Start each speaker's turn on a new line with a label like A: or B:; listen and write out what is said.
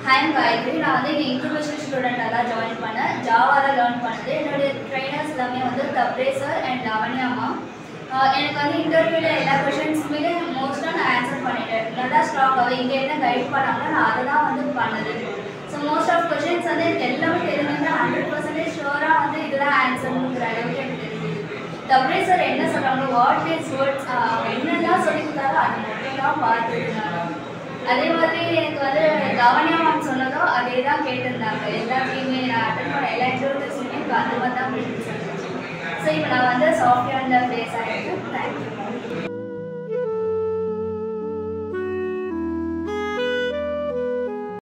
A: hi Gayatri நான் வந்து இங்கே இன்க்யூபேஷன் ஸ்டூடெண்ட்டாக தான் ஜாயின் பண்ணேன் ஜாவாவில் லேர்ன் பண்ணது என்னுடைய ட்ரைனர்ஸ் எல்லாமே வந்து தப்ரே சார் அண்ட் லவன்யா மேம் எனக்கு வந்து இன்டர்வியூவில் எல்லா கொஷின்ஸுமே மோஸ்ட்டாக நான் ஆன்சர் பண்ணிட்டேன் நல்லா ஸ்ட்ராங்காகவே இங்கே என்ன கைட் பண்ணாங்களோ நான் அதை தான் வந்து பண்ணது ஸோ மோஸ்ட் ஆஃப் கொஷின்ஸ் வந்து எனக்கு எல்லாமே தெரிஞ்சுங்க ஹண்ட்ரட் பர்சன்டேஜ் ஷோராக வந்து இதுதான் ஆன்சர்ங்கிற அளவுக்கு எனக்கு தெரிஞ்சுது தப்ரே சார் என்ன சொல்கிறாங்க வாட் இஸ் வேர்ட்ஸ் என்னெல்லாம் சொல்லி கொடுத்தாரோ அது மட்டும் தான் பார்த்துட்டு நான் அதே மாதிரி எனக்கு வந்து கவனியா மேம் சொன்னதும் அதே தான் கேட்டிருந்தாங்க எல்லாத்தையுமே நான் அட்டன் பண்ண எல்லா இன்டர்வியூஸுமே எனக்கு அந்த மாதிரி தான் பிடிச்சி ஸோ இப்போ நான் வந்து சாஃப்ட்வேர் அந்த பிளேஸ் ஆகிருக்கு தேங்க்யூ